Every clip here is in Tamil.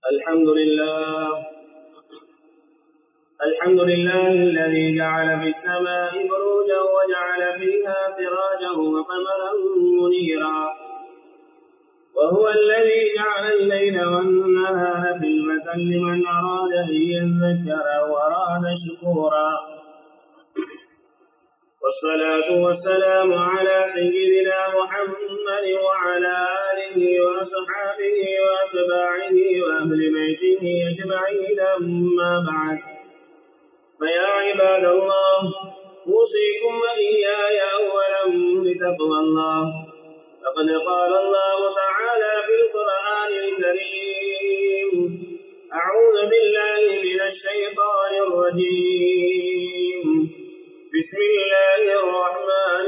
الحمد لله الحمد لله الذي جعل في السماء بروجا وجعل فيها سراجا وقمرا منيرا وهو الذي جعل الليل والنهار خلفة لمن أراد أن يذكر وأراد شكورا والصلاة والسلام على سيدنا محمد وعلى آله وأصحابه وأتباعه وأهل بيته أجمعين أما بعد فيا عباد الله أوصيكم وإياي أولا بتقوى الله فقد قال الله تعالى في القرآن الكريم أعوذ بالله من الشيطان الرجيم بسم الله الرحمن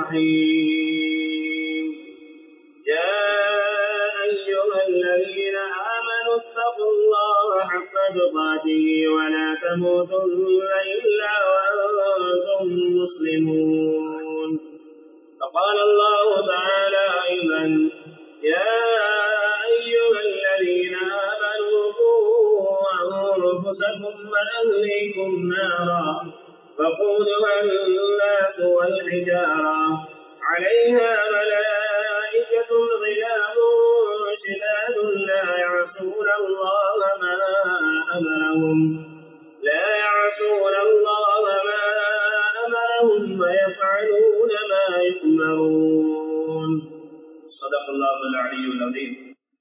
الرحيم يا أيها الذين آمنوا اتقوا الله حق تقاته ولا تموتن إلا وأنتم مسلمون فقال الله تعالى أيضا يا أيها الذين آمنوا قوا أنفسكم وأهليكم نارا وقودها الناس والحجارة عليها ملائكة غلاظ شداد لا يعصون الله ما أمرهم لا يعصون الله ما أمرهم ويفعلون ما يؤمرون صدق الله العلي العظيم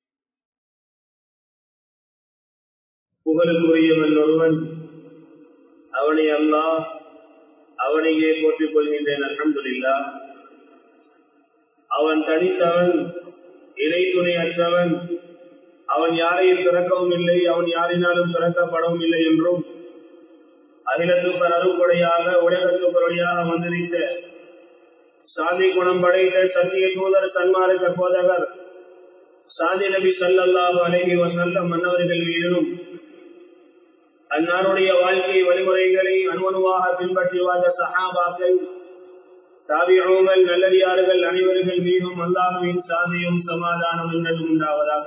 புகழுக்குரியவன் ஒருவன் அவனை அல்லாஹ் அவனையே போற்றிக் கொள்கின்றேன் அல்ஹம்துலில்லா அவன் தனித்தவன் இணை துணை அற்றவன் அவன் யாரையும் பிறக்கவும் இல்லை அவன் யாரினாலும் பிறக்கப்படவும் இல்லை என்றும் அகிலத்துப்பர் அருள்கொடையாக உலகத்துப்பருடையாக வந்திருந்த சாதி குணம் படைத்த சத்திய தூதர் சன்மார்க்க போதகர் சாதி நபி சல்லல்லாஹு அலைஹி வசல்லம் மன்னவர்கள் மீதிலும் அன்னாருடைய வாழ்க்கை வழிமுறைகளை அணுவணுவாக பின்பற்றி வாழ்ந்த சஹாபாக்கள் தாவியோங்கள் நல்லடியார்கள் அனைவர்கள் மீதும் அல்லாஹுவின் சாந்தியும் சமாதானம் என்றும் உண்டாவதாக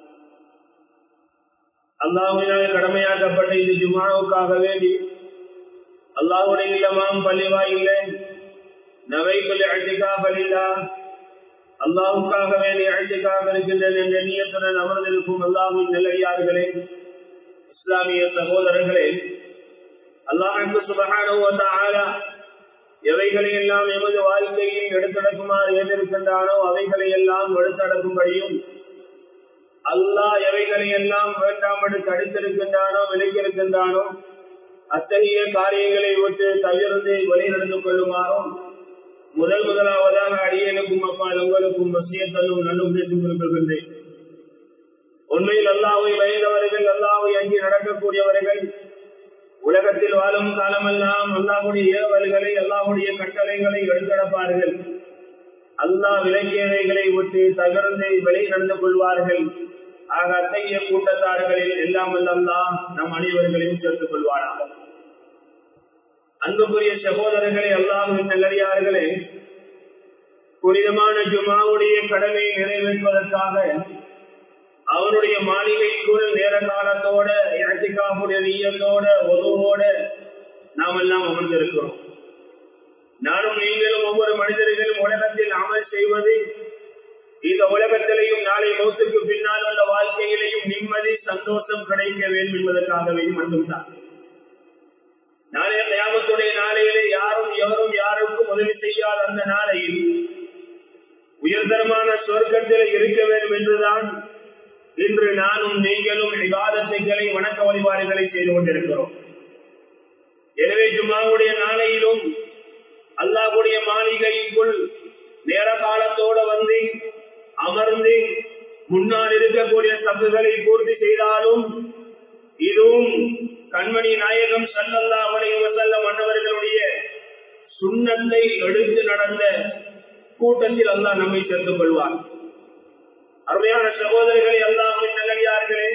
அல்லாஹுவினால் கடமையாக்கப்பட்ட இந்த ஜுமாவுக்காக வேண்டி அல்லாஹுடைய இல்லமாம் பள்ளிவாயில்லை நவைக்குள் அழைக்காபலில்லா அல்லாஹுக்காக வேண்டி அழைக்காக இருக்கின்றன என்ற நீயத்துடன் அமர்ந்திருக்கும் அல்லாஹுவின் நல்லடியார்களே இஸ்லாமிய சகோதரர்களே அல்லாஹு சுபகான எவைகளை எல்லாம் எமது வாழ்க்கையில் எடுத்தடக்குமாறு ஏற்றிருக்கின்றானோ அவைகளை எல்லாம் எடுத்தடக்கும்படியும் அல்லாஹ் எவைகளை எல்லாம் வேண்டாமல் தடுத்திருக்கின்றானோ விலகியிருக்கின்றானோ அத்தகைய காரியங்களை விட்டு தவிர்த்து வழி நடந்து கொள்ளுமாறும் முதல் முதலாவதாக அடியனுக்கும் அப்பால் உங்களுக்கும் வசியத்தல்லும் நல்லும் பேசிக் கொண்டிருக்கின்றேன் உண்மையில் அல்லாவை வயதவர்கள் அல்லாவை அங்கி நடக்கக்கூடியவர்கள் உலகத்தில் வாழும் காலமெல்லாம் அல்லாவுடைய ஏவல்களை அல்லாவுடைய கட்டளைகளை எடுத்தடப்பார்கள் அல்லாஹ் விலங்கியவைகளை விட்டு தகர்ந்து வெளி நடந்து கொள்வார்கள் ஆக அத்தகைய கூட்டத்தார்களில் எல்லாம் அல்லாஹ் நம் அனைவர்களையும் சேர்த்துக் கொள்வாராக அன்புக்குரிய சகோதரர்களே அல்லாஹின் நல்லடியார்களே புனிதமான ஜுமாவுடைய கடமையை நிறைவேற்றுவதற்காக அவனுடைய மாளிகைக்குள் நேர காலத்தோட இறச்சிக்காப்புடைய நீயத்தோட உதவோட நாம் எல்லாம் அமர்ந்திருக்கிறோம் நானும் நீங்களும் ஒவ்வொரு மனிதர்களும் உலகத்தில் அமல் செய்வது இந்த உலகத்திலையும் நாளை மௌத்துக்கு பின்னால் உள்ள வாழ்க்கையிலையும் நிம்மதி சந்தோஷம் கிடைக்க வேண்டும் என்பதற்காகவே மட்டும்தான் நாளைய தியாகத்துடைய நாளையிலே யாரும் எவரும் யாருக்கும் உதவி செய்யாத அந்த நாளையில் உயர்தரமான சொர்க்கத்தில் இருக்க வேண்டும் என்றுதான் இன்று நானும் நீங்களும் விவாதத்தைகளை வணக்க வழிபாடுகளை செய்து கொண்டிருக்கிறோம் எனவே ஜும்மாவுடைய நாளையிலும் அல்லாஹுடைய மாளிகைக்குள் நேர காலத்தோடு வந்து அமர்ந்து முன்னால் இருக்கக்கூடிய சத்துகளை பூர்த்தி செய்தாலும் இதுவும் கண்மணி நாயகம் சல்லல்லா அவனையும் செல்ல மன்னவர்களுடைய சுண்ணத்தை எடுத்து நடந்த கூட்டத்தில் அல்லாஹ் நம்மை சேர்த்துக் கொள்வார் அருமையான சகோதரர்களை அல்லாஹின் நல்லடியார்களே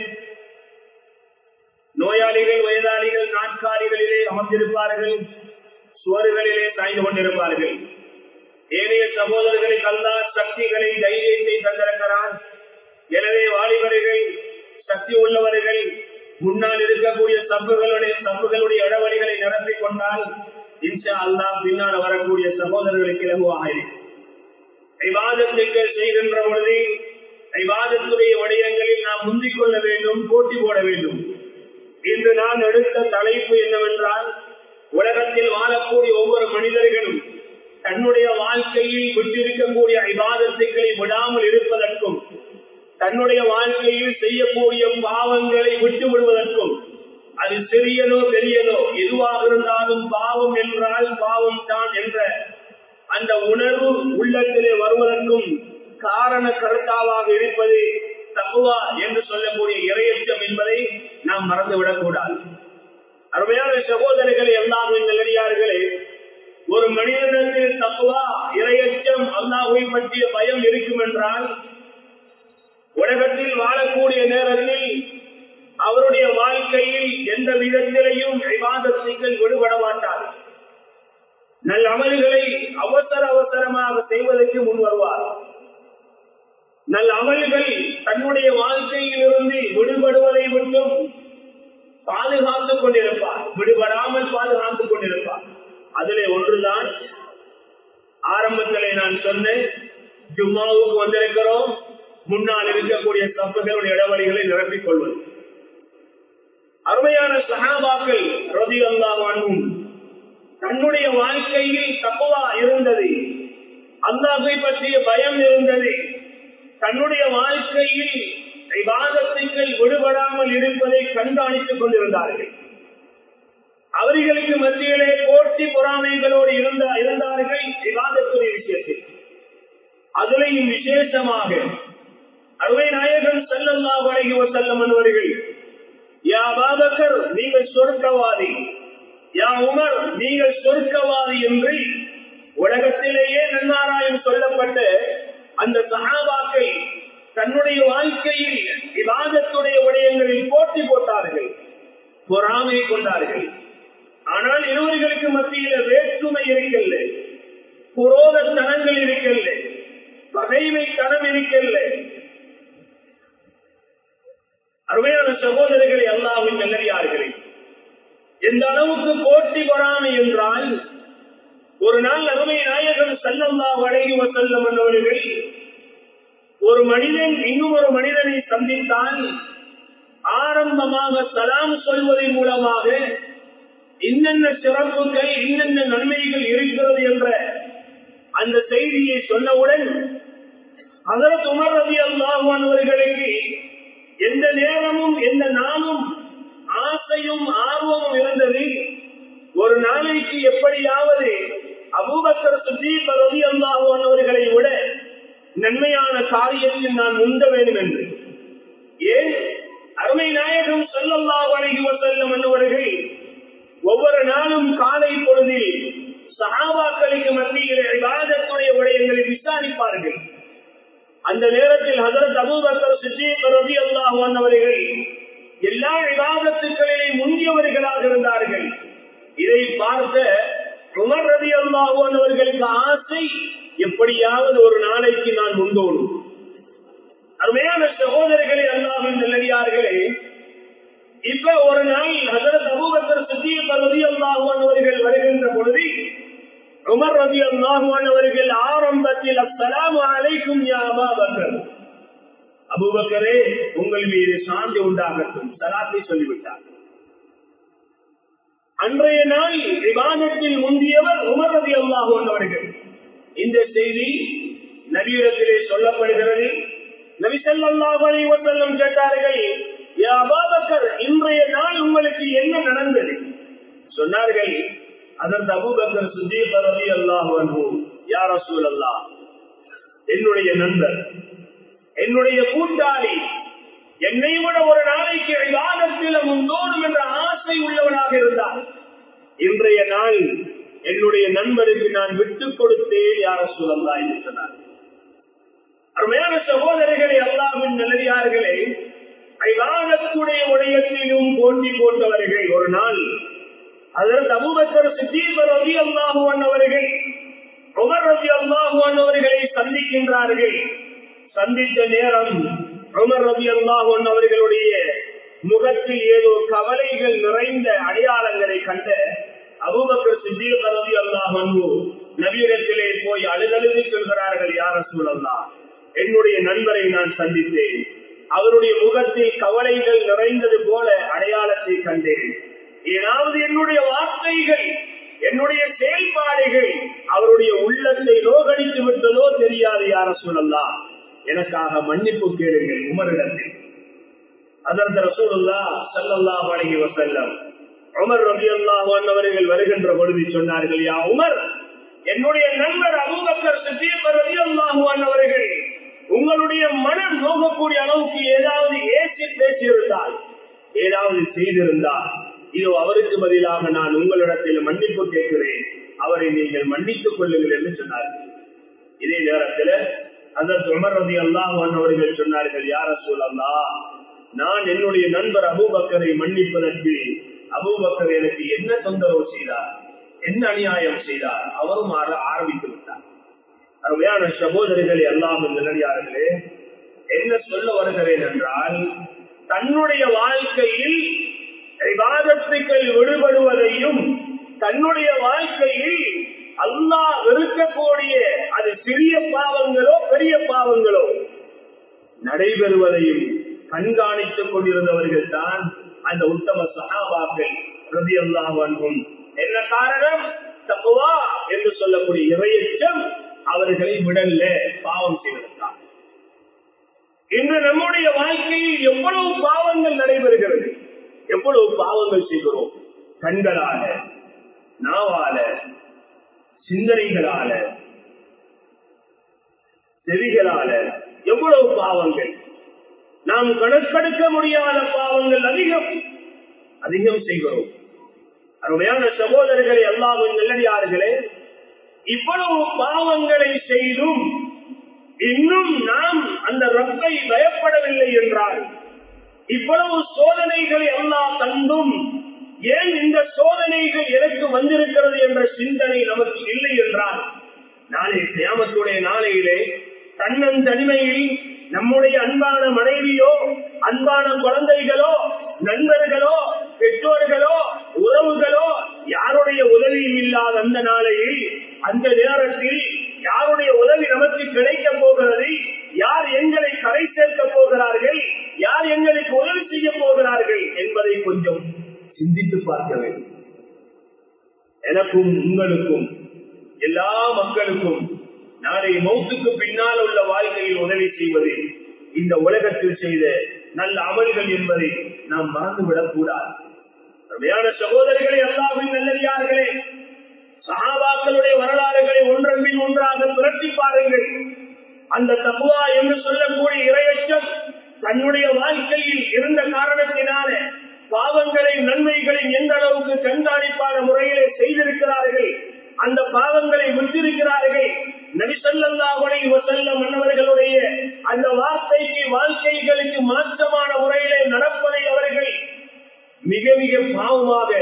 நோயாளிகள் வயதாளிகள் நாட்காலிகளிலே அமர்ந்திருப்பார்கள் சுவர்களிலே சாய்ந்து கொண்டிருப்பார்கள் ஏனைய சகோதரர்களுக்கு அல்லா சக்திகளை தைரியத்தை தந்திருக்கிறான் எனவே வாலிபர்கள் சக்தி உள்ளவர்கள் முன்னால் இருக்கக்கூடிய சப்புகளுடைய சப்புகளுடைய இடவழிகளை நிரப்பிக் கொண்டால் இன்ஷா அல்லா பின்னால் வரக்கூடிய சகோதரர்களுக்கு இலகுவாக இருக்கும் ஐவாதத்துக்கு செய்கின்ற பொழுது ஐவாதத்துடைய வடிவங்களில் நாம் முந்திக் கொள்ள வேண்டும் போட்டி போட வேண்டும் இன்று நான் எடுத்த தலைப்பு என்னவென்றால் உலகத்தில் வாழக்கூடிய ஒவ்வொரு மனிதர்களும் தன்னுடைய வாழ்க்கையில் விட்டிருக்கக்கூடிய ஐபாதத்துக்களை விடாமல் இருப்பதற்கும் தன்னுடைய வாழ்க்கையில் செய்யக்கூடிய பாவங்களை விட்டு விடுவதற்கும் அது சிறியதோ பெரியதோ எதுவாக இருந்தாலும் பாவம் என்றால் பாவம் தான் என்ற அந்த உணர்வு உள்ளத்திலே வருவதற்கும் காரண கருத்தாவாக இருப்பது தப்புவா என்று சொல்லக்கூடிய இரையச்சம் என்பதை நாம் மறந்துவிடக் கூடாது அருமையான சகோதரர்களை எல்லாம் நல்லடியார்களே ஒரு மனிதனுக்கு தப்புவா இரையச்சம் அல்லாஹை பற்றிய பயம் இருக்கும் என்றால் உலகத்தில் வாழக்கூடிய நேரத்தில் அவருடைய வாழ்க்கையில் எந்த விதத்திலையும் விவாதத்தைகள் விடுபட மாட்டார் நல்ல அமல்களை அவசர அவசரமாக செய்வதற்கு முன் வருவார் நல்ல அமல்கள் தன்னுடைய வாழ்க்கையில் இருந்து விடுபடுவதை மட்டும் பாதுகாத்துக் கொண்டிருப்பார் விடுபடாமல் பாதுகாத்துக் கொண்டிருப்பார் அதிலே ஒன்றுதான் ஆரம்பத்திலே நான் சொன்னேன் ஜும்மாவுக்கு வந்திருக்கிறோம் முன்னால் இருக்கக்கூடிய சப்புகளுடைய இடவழிகளை நிரப்பிக் கொள்வது அருமையான சகாபாக்கள் ரதி அல்லாவானும் தன்னுடைய வாழ்க்கையில் தப்புவா இருந்தது அல்லாஹை பற்றிய பயம் இருந்தது தன்னுடைய வாழ்க்கையில் விவாதத்துக்கள் விடுபடாமல் இருப்பதை கண்காணித்துக் கொண்டிருந்தார்கள் அவர்களுக்கு மத்தியிலே போட்டி பொறாமைகளோடு இருந்த இருந்தார்கள் விவாதத்துடைய விஷயத்தில் அதிலையும் விசேஷமாக அருமை நாயகன் செல்லல்லா வழங்கி செல்லம் என்பவர்கள் யா பாபக்கர் நீங்கள் சொர்க்கவாதி யா உமர் நீங்கள் சொர்க்கவாதி என்று உலகத்திலேயே நன்னாராயம் சொல்லப்பட்ட அந்த சகாபாக்கள் தன்னுடைய வாழ்க்கையில் விவாதத்துடைய விடயங்களில் போட்டி போட்டார்கள் பொறாமை கொண்டார்கள் ஆனால் இருவர்களுக்கு மத்தியில வேற்றுமை இருக்கல்ல புரோத தனங்கள் இருக்கல்ல பகைமை தனம் இருக்கல்ல அருமையான சகோதரர்களை அல்லாவின் நல்லறியார்களே எந்த அளவுக்கு போட்டி பொறாமை என்றால் ஒரு நாள் அருமை நாயகன் செல்லல்லா வழங்கி செல்லும் என்பவர்கள் ஒரு மனிதன் இன்னும் ஒரு மனிதனை சந்தித்தால் ஆரம்பமாக சலாம் சொல்வதன் மூலமாக இன்னென்ன சிறப்புகள் இன்னென்ன நன்மைகள் இருக்கிறது என்ற அந்த செய்தியை சொன்னவுடன் அதற்கு உமர் ரவி அல்லாஹானவர்களுக்கு எந்த நேரமும் எந்த நாளும் ஆசையும் ஆர்வமும் இருந்தது ஒரு நாளைக்கு எப்படியாவது அபூபக்கர் சுஜீப் ரவி அல்லாஹானவர்களை விட நன்மையான காரியத்தில் நான் முந்த வேண்டும் என்று ஏன் அருமை நாயகம் செல்லல்லா வழங்கி செல்லும் என்பவர்கள் ஒவ்வொரு நாளும் காலை பொழுதில் சகாபாக்களுக்கு மத்தியில் விவாதத்துடைய விடயங்களை விசாரிப்பார்கள் அந்த நேரத்தில் ஹசரத் அபூபக்கர் சித்தீப் ரவி அல்லாஹான் அவர்கள் எல்லா விவாதத்துக்களிலே முந்தியவர்களாக இருந்தார்கள் இதை பார்த்த உமர் ரவி அல்லாஹான் அவர்களுக்கு ஆசை எப்படியாவது ஒரு நாளைக்கு நான் முந்தோணும் அருமையான சகோதரர்களே அல்லாவின் நல்லடியார்களே இப்ப ஒரு நாள் ஹசரத் அபூபக்கர் சித்திய ரவி அல்லாஹான் அவர்கள் வருகின்ற பொழுது உமர் ரவி அல்லாஹான் அவர்கள் ஆரம்பத்தில் அஸ்லாம் அலைக்கும் அபாபக்கர் அபுபக்கரே உங்கள் மீது சாந்தி உண்டாகட்டும் சலாத்தை சொல்லிவிட்டார் அன்றைய நாள் விவாதத்தில் முந்தியவர் உமர் ரவி அல்லாஹான் அவர்கள் இந்த செய்தி நபியிடத்திலே சொல்லப்படுகிறது நபி செல்லாஹ் அலி வசல்லம் கேட்டார்கள் அபாபக்கர் இன்றைய நாள் உங்களுக்கு என்ன நடந்தது சொன்னார்கள் அதற்கு அபுபக்கர் சுஜீப் ரவி அல்லாஹ் யார் அசூல் அல்லா என்னுடைய நண்பர் என்னுடைய கூட்டாளி என்னை விட ஒரு நாளைக்கு விவாதத்தில் முந்தோடும் என்ற ஆசை உள்ளவனாக இருந்தார் இன்றைய நாள் என்னுடைய நண்பருக்கு நான் விட்டுக் கொடுத்தேன் யார சூழல்லா என்று சொன்னார் அருமையான சகோதரர்களே அல்லாவின் நல்லடியார்களே ஐவாதத்துடைய உடையத்திலும் போட்டி போட்டவர்கள் ஒரு நாள் அதற்கு அபுபக்கர் சித்தீபர் ரவி அல்லாஹுவன் அவர்கள் உமர் ரவி அல்லாஹுவன் அவர்களை சந்திக்கின்றார்கள் சந்தித்த நேரம் உமர் ரவி அல்லாஹன் அவர்களுடைய முகத்தில் ஏதோ கவலைகள் நிறைந்த அடையாளங்களை கண்ட அபுபக்கர் சித்தீர் ரவி அல்லாஹன் நவீனத்திலே போய் அழுதழுதி சொல்கிறார்கள் யார சூழல்லா என்னுடைய நண்பரை நான் சந்தித்தேன் அவருடைய முகத்தில் கவலைகள் நிறைந்தது போல அடையாளத்தை கண்டேன் ஏதாவது என்னுடைய வார்த்தைகள் என்னுடைய செயல்பாடுகள் அவருடைய உள்ளத்தை நோகடித்து விட்டதோ தெரியாது யார சொல்லலாம் எனக்காக மன்னிப்பு கேளுங்கள் உமரிடத்தில் அதற்கு ரசூலுல்லா சல்லல்லா வழங்கி வசல்லம் உமர் ரபி அல்லாஹான் அவர்கள் வருகின்ற பொழுது சொன்னார்கள் யா உமர் என்னுடைய நண்பர் அபூபக்கர் சித்தியர் ரபி அல்லாஹான் அவர்கள் உங்களுடைய மனம் நோகக்கூடிய அளவுக்கு ஏதாவது ஏசி பேசியிருந்தால் ஏதாவது செய்திருந்தால் இதோ அவருக்கு பதிலாக நான் உங்களிடத்தில் மன்னிப்பு கேட்கிறேன் அவரை நீங்கள் மன்னித்துக் கொள்ளுங்கள் என்று சொன்னார்கள் இதே நேரத்தில் அதற்கு உமர் ரதி அல்லாஹான் அவர்கள் சொன்னார்கள் யார சூழல்லா நான் என்னுடைய நண்பர் அபூபக்கரை மன்னிப்பதற்கு அபூபக்கர் எனக்கு என்ன தொந்தரவு செய்தார் என்ன அநியாயம் செய்தார் அவரும் ஆரம்பித்து விட்டார் அருமையான சகோதரிகளை எல்லாம் நிலையார்களே என்ன சொல்ல வருகிறேன் என்றால் தன்னுடைய வாழ்க்கையில் விவாதத்துக்கள் விடுபடுவதையும் தன்னுடைய வாழ்க்கையில் அல்லாஹ் வெறுக்கக்கூடிய அது சிறிய பாவங்களோ பெரிய பாவங்களோ நடைபெறுவதையும் கண்காணித்துக் கொண்டிருந்தவர்கள் தான் அந்த உத்தம சகாபாக்கள் ரதி அல்லாஹும் என்ன காரணம் தப்புவா என்று சொல்லக்கூடிய இறையச்சம் அவர்களை விடல்ல பாவம் செய்வதற்காக இன்று நம்முடைய வாழ்க்கையில் எவ்வளவு பாவங்கள் நடைபெறுகிறது எவ்வளவு பாவங்கள் செய்கிறோம் கண்களால நாவால சிந்தனைகளால செவிகளால எவ்வளவு பாவங்கள் நாம் கணக்கெடுக்க முடியாத பாவங்கள் அதிகம் அதிகம் செய்கிறோம் அருமையான சகோதரர்களை எல்லாரும் நல்லடியார்களே இவ்வளவு பாவங்களை செய்தும் இன்னும் நாம் அந்த ரப்பை பயப்படவில்லை என்றால் இவ்வளவு சோதனைகளை எல்லாம் தந்தும் ஏன் இந்த சோதனைகள் எனக்கு வந்திருக்கிறது என்ற சிந்தனை நமக்கு இல்லை என்றால் நாளை கியாமத்துடைய நாளையிலே தன்னன் தனிமையில் நம்முடைய அன்பான மனைவியோ அன்பான குழந்தைகளோ நண்பர்களோ பெற்றோர்களோ உறவுகளோ யாருடைய உதவியும் இல்லாத அந்த நாளையில் அந்த நேரத்தில் யாருடைய உதவி நமக்கு கிடைக்க போகிறது யார் எங்களை கரை சேர்க்க போகிறார்கள் யார் எங்களுக்கு உதவி செய்ய போகிறார்கள் என்பதை கொஞ்சம் சிந்தித்து பார்க்க வேண்டும் எனக்கும் உங்களுக்கும் எல்லா மக்களுக்கும் நாளை மௌத்துக்கு பின்னால் உள்ள வாழ்க்கையில் உதவி செய்வது இந்த உலகத்தில் செய்த நல்ல அமல்கள் என்பதை நாம் மறந்துவிடக் கூடாது அருமையான சகோதரிகளை எல்லாவின் நல்லடியார்களே சகாபாக்களுடைய வரலாறுகளை ஒன்றன் பின் ஒன்றாக புரட்டி பாருங்கள் அந்த தகுவா என்று சொல்லக்கூடிய இரையச்சம் தன்னுடைய வாழ்க்கையில் இருந்த காரணத்தினால பாவங்களை நன்மைகளை எந்த அளவுக்கு கண்காணிப்பான முறையிலே செய்திருக்கிறார்கள் அந்த பாவங்களை விட்டிருக்கிறார்கள் நபிசல்லாஹுலை வசல்ல மன்னவர்களுடைய அந்த வார்த்தைக்கு வாழ்க்கைகளுக்கு மாற்றமான முறையிலே நடப்பதை அவர்கள் மிக மிக பாவமாக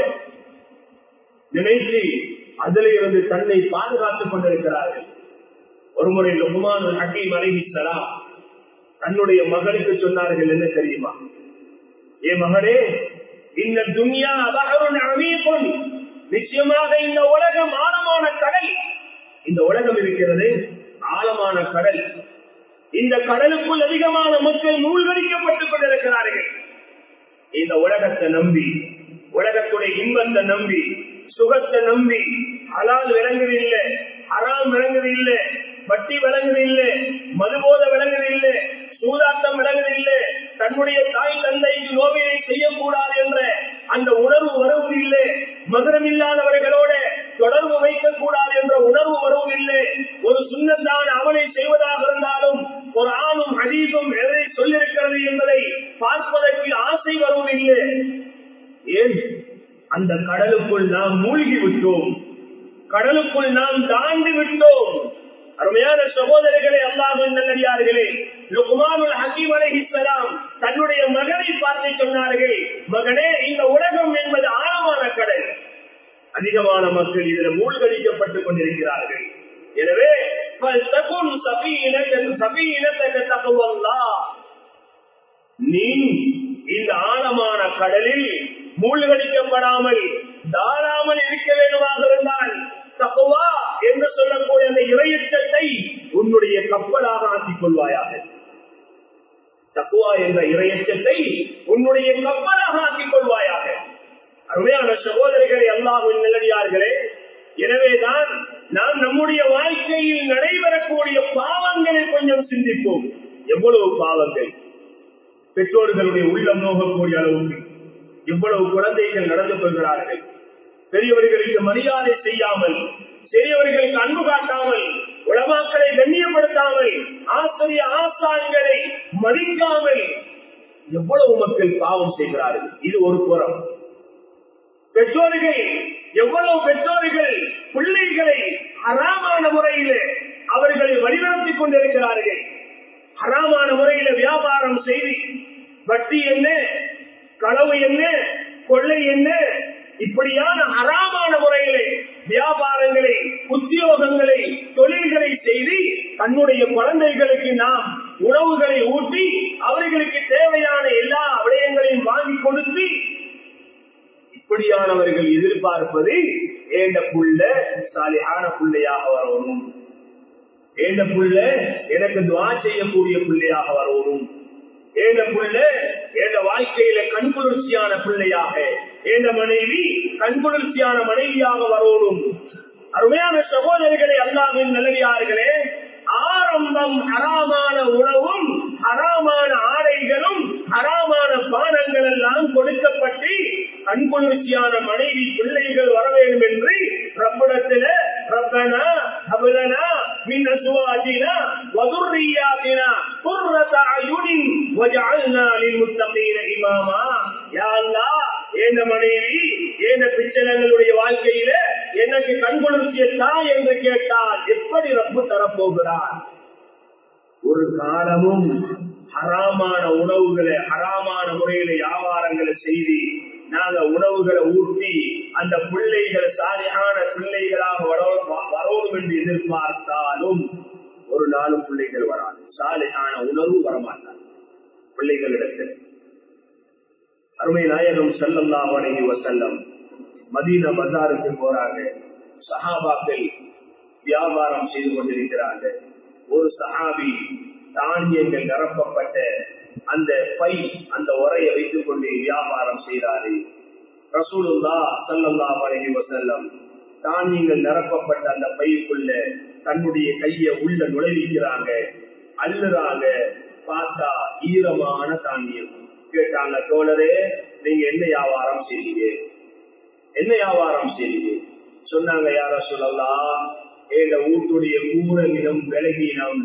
நினைத்து அதில் இருந்து தன்னை பாதுகாத்துக் கொண்டிருக்கிறார்கள் ஒருமுறை லுகுமான் ஹக்கீம் அலிஹிஸ்லாம் தன்னுடைய மகளுக்கு சொன்னார்கள் என்ன தெரியுமா ஏ மகளே இந்த துன்யா அபகருன் அமீபுன் நிச்சயமாக இந்த உலகம் ஆழமான கடல் இந்த உலகம் இருக்கிறது ஆழமான கடல் இந்த கடலுக்குள் அதிகமான மக்கள் மூழ்கடிக்கப்பட்டுக் கொண்டிருக்கிறார்கள் இந்த உலகத்தை நம்பி உலகத்துடைய இன்பத்தை நம்பி சுகத்தை நம்பி ஹலால் விளங்குது இல்ல ஹராம் விளங்குது இல்ல வட்டி விளங்குது இல்ல மதுபோத விளங்குது இல்ல சூதாட்டம் விளங்குது இல்ல தன்னுடைய தாய் தந்தைக்கு நோவினை செய்யக்கூடாது என்ற அந்த உணர்வு வருவதில்லை மதுரம் இல்லாதவர்களோட தொடர்பு வைக்கக்கூடாது என்ற உணர்வு வருவதில்லை ஒரு சுண்ணத்தான அமலை செய்வதாக இருந்தாலும் ஒரு ஆணும் அதீபம் எதை சொல்லிருக்கிறது என்பதை பார்ப்பதற்கு ஆசை வருவதில்லை ஏன் அந்த கடலுக்குள் நாம் மூழ்கி விட்டோம் கடலுக்குள் நாம் தாண்டி விட்டோம் அருமையான சகோதரர்களே அல்லாஹின் நல்லடியார்களே லுக்மானுல் ஹக்கீம் அலைஹிஸ்ஸலாம் தன்னுடைய மகனை பார்த்து சொன்னார்கள் மகனே இந்த உலகம் என்பது ஆழமான கடல் அதிகமான மக்கள் இதில் மூழ்கடிக்கப்பட்டுக் கொண்டிருக்கிறார்கள் எனவே فَلْتَكُنْ سَفِينَةً سَفِينَةَ تَقْوَى اللَّهِ நீ இந்த ஆழமான கடலில் மூழ்கடிக்கப்படாமல் தாழாமல் இருக்க வேண்டுமாக இருந்தால் தப்புவா என்று சொல்லக்கூடிய அந்த இறையச்சத்தை உன்னுடைய கப்பலாக ஆக்கிக் கொள்வாயாக தக்குவா என்ற இறையச்சத்தை உன்னுடைய கப்பலாக ஆக்கிக் கொள்வாயாக அருமையான சகோதரிகளை அல்லாஹின் நிலடியார்களே எனவேதான் நாம் நம்முடைய வாழ்க்கையில் நடைபெறக்கூடிய பாவங்களை கொஞ்சம் சிந்திப்போம் எவ்வளவு பாவங்கள் பெற்றோர்களுடைய உள்ளம் நோகக்கூடிய அளவுக்கு இவ்வளவு குழந்தைகள் நடந்து கொள்கிறார்கள் பெரியவர்களுக்கு மரியாதை செய்யாமல் சிறியவர்களுக்கு அன்பு காட்டாமல் உலமாக்களை கண்ணியப்படுத்தாமல் ஆசிரிய ஆசான்களை மதிக்காமல் எவ்வளவு மக்கள் பாவம் செய்கிறார்கள் இது ஒரு புறம் பெற்றோர்கள் எவ்வளவு பெற்றோர்கள் பிள்ளைகளை அறாமான முறையிலே அவர்களை வழிநடத்திக் கொண்டிருக்கிறார்கள் அறாமான முறையில வியாபாரம் செய்து வட்டி என்ன களவு என்ன கொள்ளை என்ன இப்படியான அறாமான முறையிலே வியாபாரங்களை உத்தியோகங்களை தொழில்களை செய்து தன்னுடைய குழந்தைகளுக்கு நாம் உணவுகளை ஊட்டி அவர்களுக்கு தேவையான எல்லா விடயங்களையும் வாங்கி கொடுத்து இப்படியானவர்கள் எதிர்பார்ப்பது ஏண்ட புள்ள சாலியான பிள்ளையாக வரணும் ஏண்ட புள்ள எனக்கு துவா செய்யக்கூடிய பிள்ளையாக வரணும் ஏண்ட புள்ள ஏண்ட வாழ்க்கையில கண்குளிர்ச்சியான பிள்ளையாக ஏண்ட மனைவி கண்குளிர்ச்சியான மனைவியாக வரணும் அருமையான சகோதரர்களை அல்லாவின் நிலவியார்களே ஆரம்பம் ஹராமான உணவும் ஹராமான ஆடைகளும் ஹராமான பானங்கள் எல்லாம் கொடுக்கப்பட்டு கண்குளிர்ச்சியான மனைவி பிள்ளைகள் வர வேண்டும் என்று ரப்பிடத்தில ரப்பனா அபலனா மின் அசுவாஜினா வதுர்ரியாத்தினா குர்ரத அயுனின் வஜஅல்னா லில்முத்தகீன இமாமா யா அல்லாஹ் ஏன மனைவி ஏன பிச்சனங்களுடைய வாழ்க்கையில எனக்கு கண்குளிர்ச்சியை தா என்று கேட்டால் எப்படி ரப்பு தரப்போகிறார் ஒரு காலமும் ஹராமான உணவுகளை ஹராமான முறையில வியாபாரங்களை செய்து நாங்க உணவுகளை ஊட்டி அந்த பிள்ளைகள் சாலையான பிள்ளைகளாக வரணும் என்று எதிர்பார்த்தாலும் ஒரு நாளும் பிள்ளைகள் வராது சாலையான உணவு வரமாட்டார் பிள்ளைகளிடத்தில் அருமை நாயகம் செல்லல்லா வணங்கி வசல்லம் மதீன பசாருக்கு போறாங்க சஹாபாக்கள் வியாபாரம் செய்து கொண்டிருக்கிறார்கள் ஒரு சஹாபி தானியங்கள் நிரப்பப்பட்ட அந்த பை அந்த உரையை வைத்துக் கொண்டு வியாபாரம் செய்தாரு ரசூலுல்லா சல்லல்லா வரைகி வசல்லம் தானியங்கள் நிரப்பப்பட்ட அந்த பைக்குள்ள தன்னுடைய கைய உள்ள நுழைவிக்கிறாங்க அள்ளுறாங்க பார்த்தா ஈரமான தானியம் கேட்டாங்க தோழரே நீங்க என்ன வியாபாரம் செய்றீங்க என்ன வியாபாரம் செய்றீங்க சொன்னாங்க யார சொல்லலாம் எங்க வீட்டுடைய கூரலினம் விலகினம்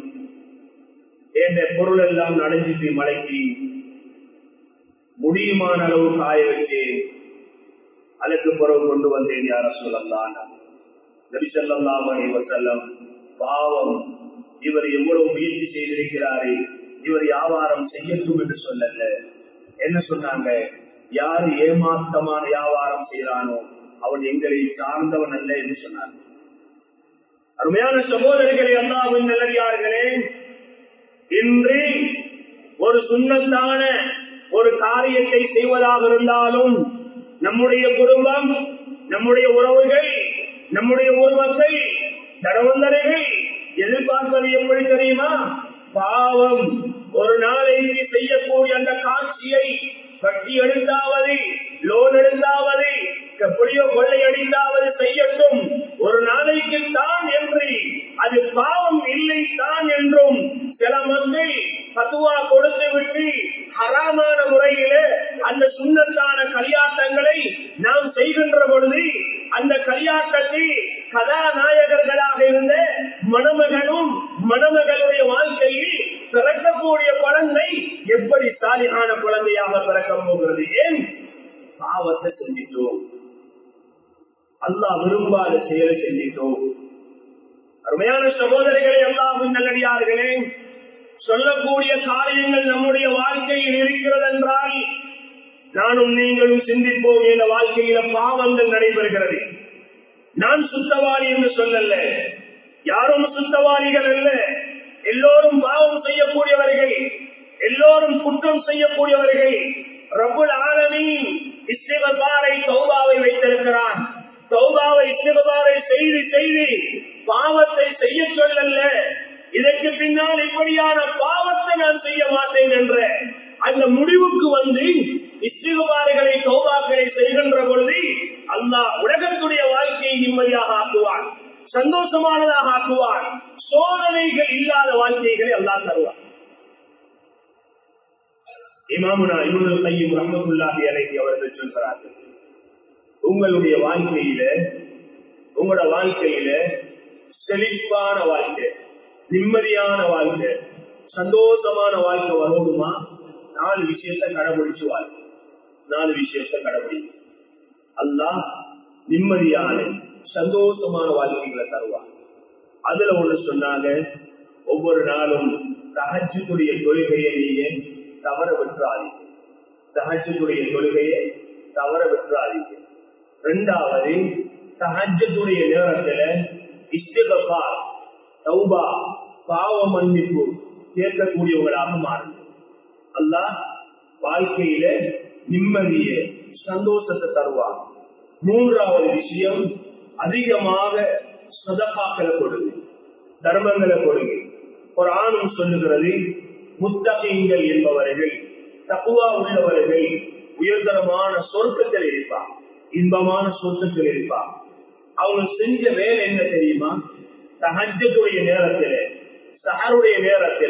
என் பொருள் எல்லாம் நடைஞ்சிட்டு மலைக்கு முடியுமான அளவு காய வச்சு அதற்கு பிறகு கொண்டு வந்தேன் யார சொல்லலாம் நபிசல்லாம் செல்லம் பாவம் இவர் எவ்வளவு முயற்சி செய்திருக்கிறாரு இவர் வியாபாரம் செய்யட்டும் என்று சொல்லல என்ன சொன்னாங்க யாரு ஏமாத்தமான வியாபாரம் செய்யறானோ அவன் எங்களை சார்ந்தவன் அல்ல என்று சொன்னாங்க அருமையான சகோதரிகளை அல்லாவின் நல்லடியார்களே இன்று ஒரு சுண்ணத்தான ஒரு காரியத்தை செய்வதாக இருந்தாலும் நம்முடைய குடும்பம் நம்முடைய உறவுகள் நம்முடைய உருவங்கள் தடவந்தரைகள் எதிர்பார்ப்பது எப்படி தெரியுமா பாவம் ஒரு நாளைக்கு செய்யக்கூடிய அந்த காட்சியை வட்டி எடுத்தாவது லோன் எடுத்தாவது எப்படியோ கொள்ளையடித்தாவது செய்யட்டும் ஒரு நாளைக்கு தான் என்று அது பாவம் இல்லை தான் என்றும் சில மக்கள் பத்துவா கொடுத்து விட்டு ஹராமான முறையில அந்த சுண்ணத்தான கல்யாட்டங்களை நாம் செய்கின்ற பொழுது அந்த கல்யாட்டத்தில் கதாநாயகர்களாக இருந்த மணமகனும் மணமகளுடைய வாழ்க்கையில் பிறக்கக்கூடிய குழந்தை எப்படி சாலிகான குழந்தையாக பிறக்க போகிறது ஏன் பாவத்தை செஞ்சிட்டோம் அல்லா விரும்பாத செயலை செஞ்சிட்டோம் அருமையான சகோதரிகளை எல்லாவும் நல்லடியார்களே சொல்லக்கூடிய காரியங்கள் நம்முடைய வாழ்க்கையில் இருக்கிறது என்றால் நானும் நீங்களும் சிந்திப்போம் என்ற வாழ்க்கையில பாவங்கள் நடைபெறுகிறது நான் சுத்தவாளி என்று சொல்லல யாரும் சுத்தவாளிகள் அல்ல எல்லோரும் பாவம் செய்யக்கூடியவர்கள் எல்லோரும் குற்றம் செய்யக்கூடியவர்கள் ரபுல் ஆலமீன் இஸ்திகபாரை தௌபாவை வைத்திருக்கிறான் தௌபாவை இஸ்திகபாரை செய்து செய்து பாவத்தை செய்ய சொல்லல்ல இதற்கு பின்னால் இப்படியான பாவத்தை நான் செய்ய மாட்டேன் என்ற அந்த முடிவுக்கு வந்து இஸ்திகபாறுகளை தௌபாக்களை செய்கின்ற பொழுது அல்லாஹ் உலகத்துடைய வாழ்க்கையை நிம்மதியாக ஆக்குவான் சந்தோஷமானதாக ஆக்குவான் சோதனைகள் இல்லாத வாழ்க்கைகளை அல்லாஹ் தருவான் இமாமுனா இவர்கள் கையும் ரஹமத்துல்லாஹி அலைஹி அவர்கள் சொல்கிறார்கள் உங்களுடைய வாழ்க்கையில உங்களோட வாழ்க்கையில செழிப்பான வாழ்க்கை நிம்மதியான வாழ்க்கை சந்தோஷமான வாழ்க்கை வரணுமா நாலு விஷயத்தை கடைபிடிச்சு வாழ்க்கை நாலு விஷயத்தை கடைபிடி அல்லாஹ் நிம்மதியான சந்தோஷமான வாழ்க்கைகளை தருவார் அதுல ஒண்ணு சொன்னாங்க ஒவ்வொரு நாளும் தகஜத்துடைய தொழுகையை நீங்க தவற விட்டுறாதீங்க தகஜத்துடைய தொழுகையை தவற விட்டுறாதீங்க ரெண்டாவது தகஜத்துடைய நேரத்துல இஷ்டகப்பா தௌபா பாவ மன்னிப்பு கேட்கக்கூடியவங்களாக மாறுங்க அல்லாஹ் வாழ்க்கையில நிம்மதிய சந்தோஷத்தை தருவாங்க மூன்றாவது விஷயம் அதிகமாக சதப்பாக்களை கொடுங்க தர்மங்களை கொடுங்க ஒரு ஆணும் சொல்லுகிறது முத்தகங்கள் என்பவர்கள் தப்புவா உள்ளவர்கள் உயர்தரமான சொர்க்கத்தில் இருப்பார் இன்பமான சொர்க்கத்தில் இருப்பார் அவங்க செஞ்ச வேலை என்ன தெரியுமா தகஜத்துடைய நேரத்தில சஹருடைய நேரத்தில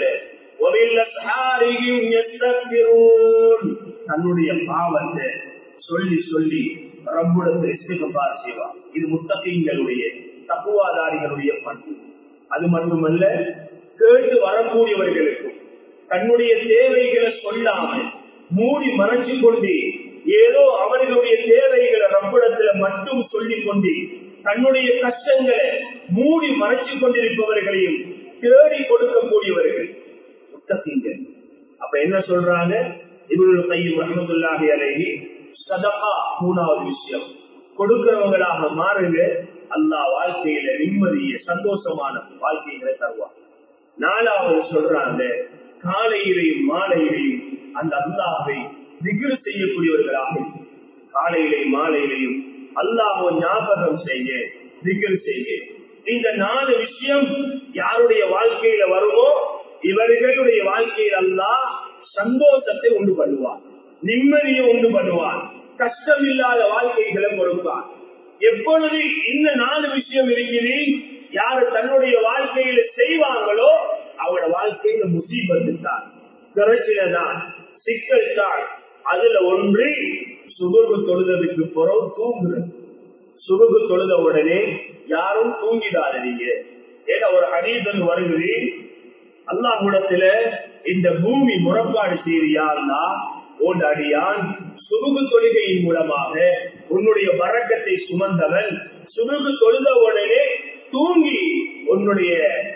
தன்னுடைய பாவத்தை சொல்லி சொல்லி ரப்புடத்தில் இஸ்திகபார் செய்வார் இது முத்தகங்களுடைய தப்புவாதாரிகளுடைய பண்பு அது மட்டுமல்ல கேட்டு வரக்கூடியவர்களுக்கும் தன்னுடைய தேவைகளை சொல்லாமல் மூடி மறைச்சு கொண்டு ஏதோ அவர்களுடைய தேவைகளை ரப்பிடத்துல மட்டும் சொல்லிக் கொண்டு தன்னுடைய கஷ்டங்களை மூடி மறைச்சு கொண்டிருப்பவர்களையும் தேடி கொடுக்கக்கூடியவர்கள் முத்தகங்கள் அப்ப என்ன சொல்றாங்க இவர்கள் கையும் ரஹமத்துல்லாஹி அலைஹி சதகா மூணாவது விஷயம் கொடுக்கிறவங்களாக மாறுங்க அல்லாஹ் வாழ்க்கையில நிம்மதிய சந்தோஷமான வாழ்க்கைகளை தருவார் நாலாவது சொல்றாங்க காலையிலையும் மாலையிலையும் அந்த அல்லாஹை திகிர் செய்யக்கூடியவர்களாக காலையிலையும் மாலையிலையும் அல்லாஹோ ஞாபகம் செய்ய திகிர் செய்ய இந்த நாலு விஷயம் யாருடைய வாழ்க்கையில வருமோ இவர்களுடைய வாழ்க்கையில் அல்லாஹ் சந்தோஷத்தை உண்டு பண்ணுவார் நிம்மதியை உண்டு பண்ணுவார் கஷ்டம் இல்லாத வாழ்க்கைகளை கொடுப்பார் எப்பொழுது இந்த நாலு விஷயம் இருக்குது யாரு தன்னுடைய வாழ்க்கையில செய்வாங்களோ அவரோட வாழ்க்கையில முசீபத்து தான் பிரச்சனை தான் சிக்கல் தான் அதுல ஒன்று சுகுகு தொழுததுக்கு புறம் தூங்குறது சுகுகு தொழுத உடனே யாரும் தூங்கிடாதீங்க ஏன்னா ஒரு ஹரீதன் வருகிறது அல்லாஹுடத்துல இந்த பூமி முறப்பாடு செய்தியாள்னா ஓன் அடியான் சுருகு தொழுகையின் மூலமாக உன்னுடைய வரக்கத்தை சுமந்தவன் சுருகு தொழுத உடனே தூங்கி உன்னுடைய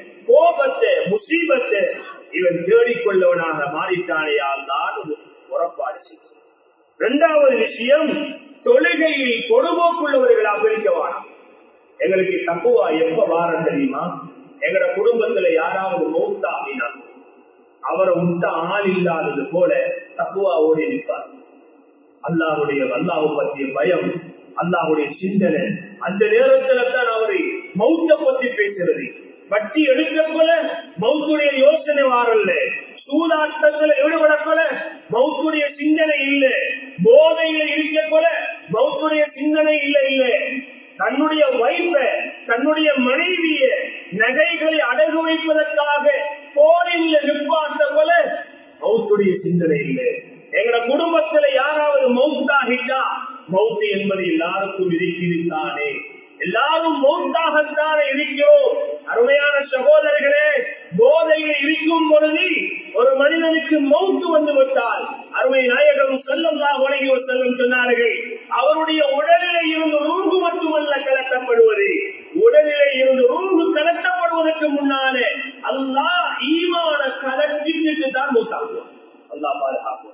கோபத்தை முசீபத்தை இவன் தேடிக்கொள்ளவனாக மாறிட்டானேயால் தான் புறப்பாடு செய்யும் இரண்டாவது விஷயம் தொழுகையில் பொடுபோக்குள்ளவர்களாக இருக்கவான் எங்களுக்கு தப்புவா எப்ப வாரம் தெரியுமா எங்கட குடும்பத்துல யாராவது மௌத்தாகினா அவரை விட்ட ஆள் இல்லாதது போல தப்புவா ஓடி நிற்பார் அல்லாவுடைய அல்லாஹ் பற்றிய பயம் அல்லாஹுடைய சிந்தனை அந்த நேரத்துல தான் அவரை மௌத்த பத்தி பேசுறது வட்டி எடுக்க போல மௌத்துடைய யோசனை வாரல்ல சூதாட்டத்துல ஈடுபட போல மௌத்துடைய சிந்தனை இல்ல போதையில இருக்க போல மௌத்துடைய சிந்தனை இல்ல இல்ல தன்னுடைய வைப்ப தன்னுடைய மனைவிய நகைகளை அடகு வைப்பதற்காக போரில் நிற்பாட்ட போல மௌத்துடைய சிந்தனை இல்லை எங்கட குடும்பத்துல யாராவது மௌத்தாகிட்டா மௌத்து என்பது எல்லாருக்கும் இருக்கிறானே எல்லாரும் மௌத்தாகத்தானே இருக்கிறோம் அருமையான சகோதரர்களே போதையில் இருக்கும் பொழுது ஒரு மனிதனுக்கு மௌத்து வந்து விட்டால் அருமை நாயகம் செல்லந்தா உலகி ஒரு செல்லம் சொன்னார்கள் அவருடைய உடலிலே இருந்து ரூங்கு மட்டுமல்ல கலட்டப்படுவது உடலிலே இருந்து ரூங்கு கலட்டப்படுவதற்கு முன்னாலே அல்லாஹ் ஈமான கலட்டிட்டு தான் மூத்தாக்குவான் அல்லாஹ் பாதுகாப்புவான்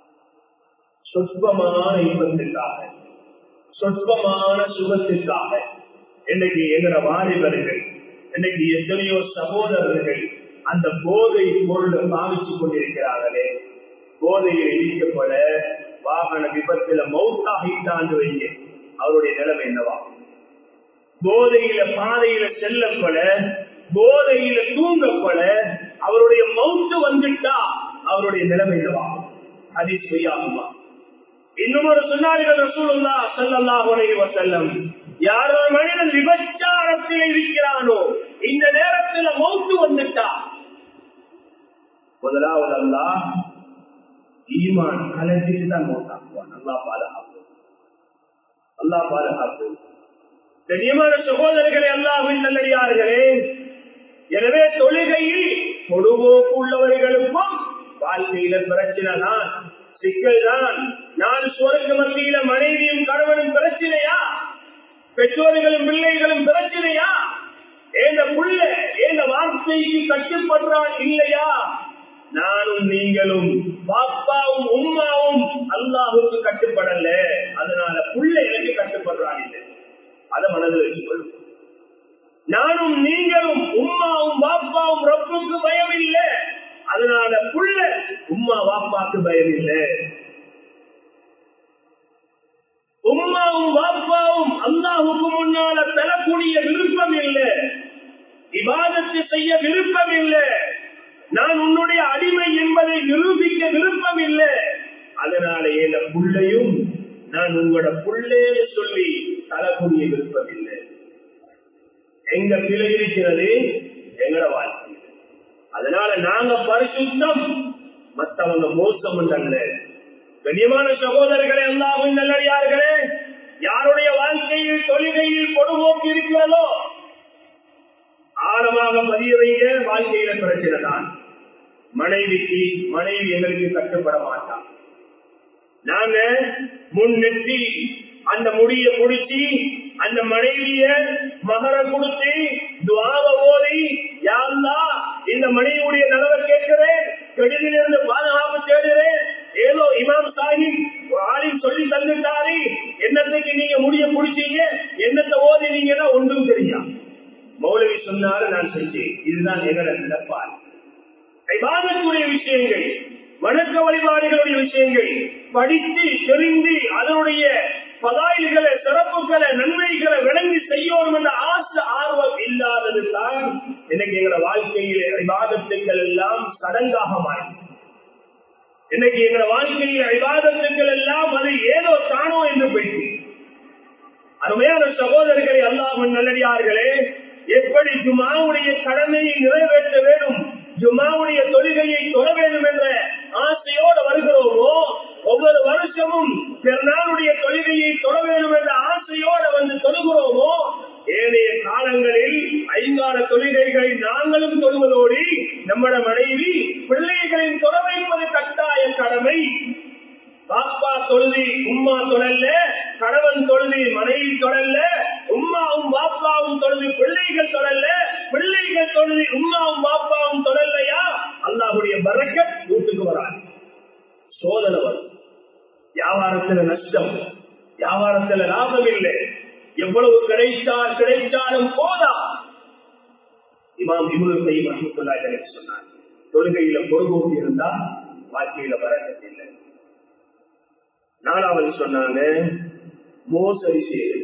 சொற்பமான இன்பத்திற்காக சொற்பமான சுகத்திற்காக இன்னைக்கு எங்கட வாலிபர்கள் இன்னைக்கு எத்தனையோ சகோதரர்கள் அந்த போதை பொருளை பாவிச்சு கொண்டிருக்கிறார்களே போதையில் இடிக்கப்பட வாகன விபத்துல மௌத்தாகிட்டாண்டு வைங்க அவருடைய நிலைமை என்னவா போதையில பாதையில செல்லப்பட போதையில தூங்கப்பட அவருடைய மௌத்து வந்துட்டா அவருடைய நிலைமை என்னவா அது செய்யாகுமா இன்னும் ஒரு சொன்னார்கள் ரசூலுல்லா ஸல்லல்லாஹு அலைஹி வஸல்லம் யார் ஒரு மனிதன் விபச்சாரத்தில் இருக்கிறானோ இந்த நேரத்தில் மௌத்து வந்துட்டா முதலாவது அல்லாஹ் ஈமான் கலஞ்சிட்டு தான் மௌத்தாக்குவான் அல்லாஹ் பாதுகாப்பு அல்லாஹ் பாதுகாப்பு கண்ணியமான சகோதரர்களே அல்லாஹின் நல்லடியார்களே எனவே தொழுகையில் பொழுவோக்கு உள்ளவர்களுக்கும் வாழ்க்கையில பிரச்சனை தான் சிக்கல் தான் நான் சுவருக்கு மத்தியில மனைவியும் கணவனும் பிரச்சனையா பெற்றோர்களும் பிள்ளைகளும் பிரச்சனையா ஏந்த புள்ள ஏந்த வார்த்தைக்கு கட்டுப்படுறான் இல்லையா நானும் நீங்களும் பாப்பாவும் உம்மாவும் அல்லாஹுக்கு கட்டுப்படல அதனால புள்ள எனக்கு கட்டுப்படுறான் இல்லை அதை மனதில் வச்சுக்கொள்ளும் நானும் நீங்களும் உம்மாவும் பாப்பாவும் ரப்புக்கு பயம் இல்லை அதனால புள்ள உம்மா வாப்பாக்கு பயம் இல்லை உம்மாவும் வாப்பாவும் அல்லாஹுக்கு முன்னால பெறக்கூடிய விருப்பம் இல்லை விவாதத்தை செய்ய விருப்பம் இல்லை நான் உன்னுடைய அடிமை என்பதை நிரூபிக்க விருப்பம் இல்லை அதனால என் புள்ளையும் நான் உங்களோட புள்ளேன்னு சொல்லி தரக்கூடிய விருப்பம் இல்லை எங்க பிழை இருக்கிறது எங்களோட வாழ்க்கை அதனால நாங்க பரிசுத்தம் மத்தவங்க மோசம் அல்ல கண்ணியமான சகோதரர்களே எல்லாவும் நல்லடியார்களே யாருடைய வாழ்க்கையில் தொழுகையில் பொடுபோக்கு இருக்கிறதோ ஆழமாக பதிய வைங்க வாழ்க்கையில பிரச்சனை தான் மனைவிக்கு மனைவி எங்களுக்கு கட்டுப்பட மாட்டான் நாங்க முன் நெற்றி அந்த முடிய முடிச்சு அந்த மனைவிய மகர கொடுத்து துவாவ ஓதி யாருந்தா இந்த மனைவியுடைய நலவை கேட்கிறேன் கெடுதிலிருந்து பாதுகாப்பு தேடுகிறேன் ஏதோ இமாம் சாஹிப் ஆளின் சொல்லி தந்துட்டாரு என்னத்துக்கு நீங்க முடிய முடிச்சீங்க என்னத்தை ஓதி நீங்க ஒன்றும் தெரியா மௌலவி சொன்னாரு நான் செஞ்சேன் இதுதான் எங்களோட நடப்பார் விவாதத்துடைய விஷயங்கள் வணக்க வழிபாடுகளுடைய விஷயங்கள் படித்து தெரிந்து அதனுடைய பதாயில்களை சிறப்புகளை நன்மைகளை விளங்கி செய்யணும் என்ற ஆசை ஆர்வம் இல்லாதது தான் இன்னைக்கு எங்களோட வாழ்க்கையில விவாதத்துக்கள் எல்லாம் சடங்காக மாறி இன்னைக்கு எங்களோட வாழ்க்கையில விவாதத்துக்கள் எல்லாம் அது ஏதோ தானோ என்று போயிட்டு அருமையான சகோதரர்களை அல்லாமல் நல்லடியார்களே எப்படி ஜுமாவுடைய கடமையை நிறைவேற்ற வேண்டும் ஜுமாவுடைய தொழுகையை தொட வேண்டும் என்ற ஆசையோடு வருகிறோமோ ஒவ்வொரு வருஷமும் பெருநாளுடைய தொழுகையை தொட வேண்டும் என்ற ஆசையோடு வந்து தொழுகிறோமோ ஏனைய காலங்களில் ஐங்கால தொழுகைகளை நாங்களும் தொழுவதோடு நம்மட மனைவி பிள்ளைகளின் தொட வைப்பது கட்டாய கடமை பாப்பா தொழுதி உம்மா தொழல்ல கணவன் தொழுதி மனைவி தொழல்ல உம்மாவும் பாப்பாவும் தொழுதி பிள்ளைகள் தொழல்ல பிள்ளைகள் தொழுதி உம்மாவும் பாப்பாவும் தொழல்லையா அல்லாஹுடைய பறக்க வீட்டுக்கு வராது சோதனை வரும் வியாபாரத்துல நஷ்டம் வியாபாரத்துல லாபம் இல்லை எவ்வளவு கிடைத்தால் கிடைத்தாலும் போதா இமாம் இமுல் கையும் ரஹமத்துல்லாஹி அலைஹி சொன்னார் தொழுகையில பொறுப்போக்கு இருந்தா வாழ்க்கையில பறக்கத்து இல்லை நாலாவது சொன்னாங்க மோசடி செய்யுது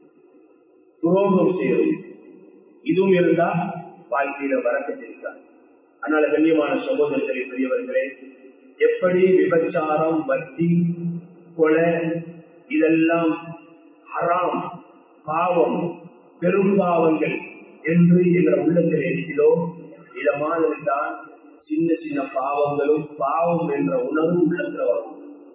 துரோகம் செய்யுது இதுவும் இருந்தா வாழ்க்கையில வரக்கத்து இருக்கா அதனால கண்ணியமான சகோதரர்களே பெரியவர்களே எப்படி விபச்சாரம் வட்டி கொலை இதெல்லாம் ஹராம் பாவம் பெரும் பாவங்கள் என்று எங்கள் உள்ளத்தில் இருக்கிறோம் இத மாதிரி தான் சின்ன சின்ன பாவங்களும் பாவம் என்ற உணர்வு உள்ளத்துல வரும்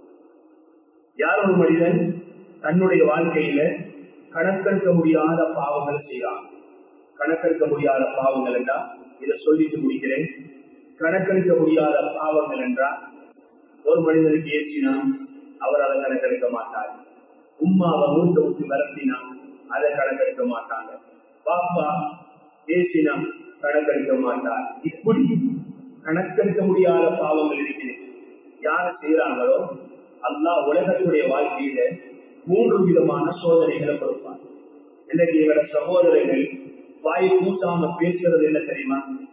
யார் ஒரு மனிதன் தன்னுடைய வாழ்க்கையில கணக்கெடுக்க முடியாத பாவங்களை செய்யலாம் கணக்கெடுக்க முடியாத பாவங்கள் என்றால் இதை சொல்லிட்டு முடிக்கிறேன் கணக்கெடுக்க முடியாத பாவங்கள் என்றால் ஒரு மனிதனுக்கு ஏசினா அவர் அதை கணக்கெடுக்க மாட்டார் உம்மாவை மூத்த விட்டு விரட்டினா அதை கணக்கெடுக்க மாட்டாங்க பாப்பா ஏசினா கணக்கெடுக்க மாட்டார் இப்படி கணக்கெடுக்க முடியாத பாவங்கள் இருக்கிறது யாரு செய்யறாங்களோ அல்லாஹ் உலகத்துடைய வாழ்க்கையில மூன்று விதமான சோதனைகளை கொடுப்பார் இன்னைக்கு எங்களோட சகோதரர்கள் வாய் பூசாம பேசுறது என்ன தெரியுமா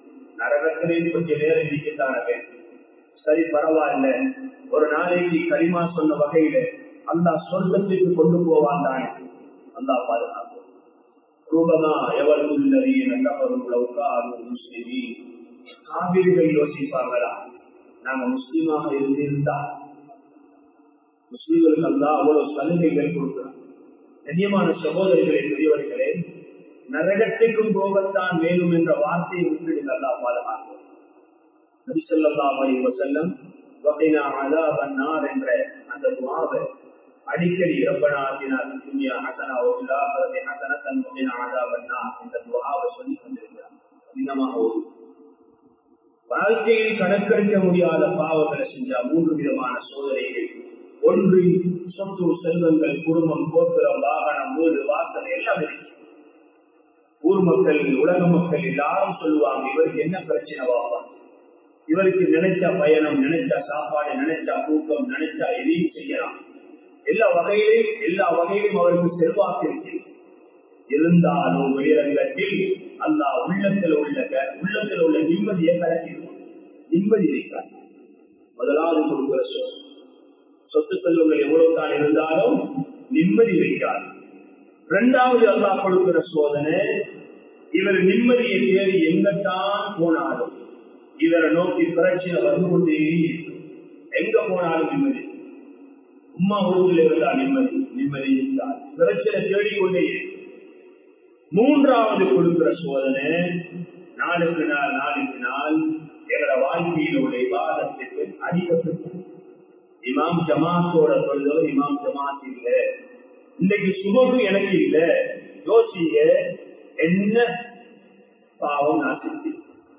நரகத்திலே கொஞ்ச நேரம் இருக்கத்தான சரி பரவாயில்ல ஒரு நாளைக்கு களிமா சொன்ன வகையில அந்த சொர்க்கத்துக்கு கொண்டு போவான் தானே அந்த பாதுகாப்பு ரூபமா எவர் உள்ளது நகரும் முஸ்லிமி காவிரிகள் யோசிப்பாங்களா நாங்க முஸ்லீமாக இருந்திருந்தா முஸ்லீம்களுக்கு அல்லா அவ்வளவு சலுகைகள் கொடுக்கிறார் கண்ணியமான சகோதரிகளே பெரியவர்களே நரகத்திற்கும் போகத்தான் மேலும் என்ற வார்த்தையை விட்டு அல்லா பாதுகாக்கும் நபிசல்லா அலி வசல்லம் வகைனா அதாபன்னார் என்ற அந்த துவாவை அடிக்கடி ரப்பனாத்தினார் துன்யா ஹசனா ஓவிலா அதனை ஹசனத்தன் வகைனா அதாபன்னா என்ற துவாவை சொல்லி கொண்டிருக்கிறார் அதிகமாக ஓடும் வாழ்க்கையில் கணக்கெடுக்க முடியாத பாவங்களை செஞ்சா மூன்று விதமான சோதனைகள் ஒன்று சொத்து செல்வங்கள் குடும்பம் கோத்திரம் வாகனம் வீடு வாசல் எல்லாம் இருக்கு ஊர் மக்கள் உலக மக்கள் எல்லாரும் சொல்லுவாங்க இவருக்கு என்ன பிரச்சனை வாப்பான் இவருக்கு நினைச்சா பயணம் நினைச்சா சாப்பாடு நினைச்சா தூக்கம் நினைச்சா எதையும் செய்யலாம் எல்லா வகையிலும் எல்லா வகையிலும் அவருக்கு செல்வாக்கு இருக்கு இருந்தாலும் வெளிரங்கத்தில் அல்லா உள்ளத்தில் உள்ள உள்ளத்தில் உள்ள நிம்மதியை கலக்கிடுவோம் நிம்மதி இருக்காது முதலாவது கொடுக்கிற சொல் சொத்து செல்வங்கள் எவ்வளவு தான் இருந்தாலும் நிம்மதி வைக்காது இரண்டாவது அல்லா கொடுக்கிற சோதனை இவர் நிம்மதியை தேடி எங்கத்தான் போனாலும் இவரை நோக்கி பிரச்சனை வந்து கொண்டே எங்க போனாலும் நிம்மதி உமா ஊரில் இருந்தா நிம்மதி நிம்மதி இருந்தால் பிரச்சனை தேடிக்கொண்டே மூன்றாவது கொடுக்கிற சோதனை நாளுக்கு நாள் நாளுக்கு நாள் எங்களோட வாழ்க்கையிலுடைய விவாதத்திற்கு அதிகப்பட்டு இமாம் ஜமாத்தோட சொல்றதோ இமாம் ஜமாத் இல்ல இன்னைக்கு சுமகு எனக்கு இல்ல யோசிங்க என்ன பாவம் நான் செஞ்சேன்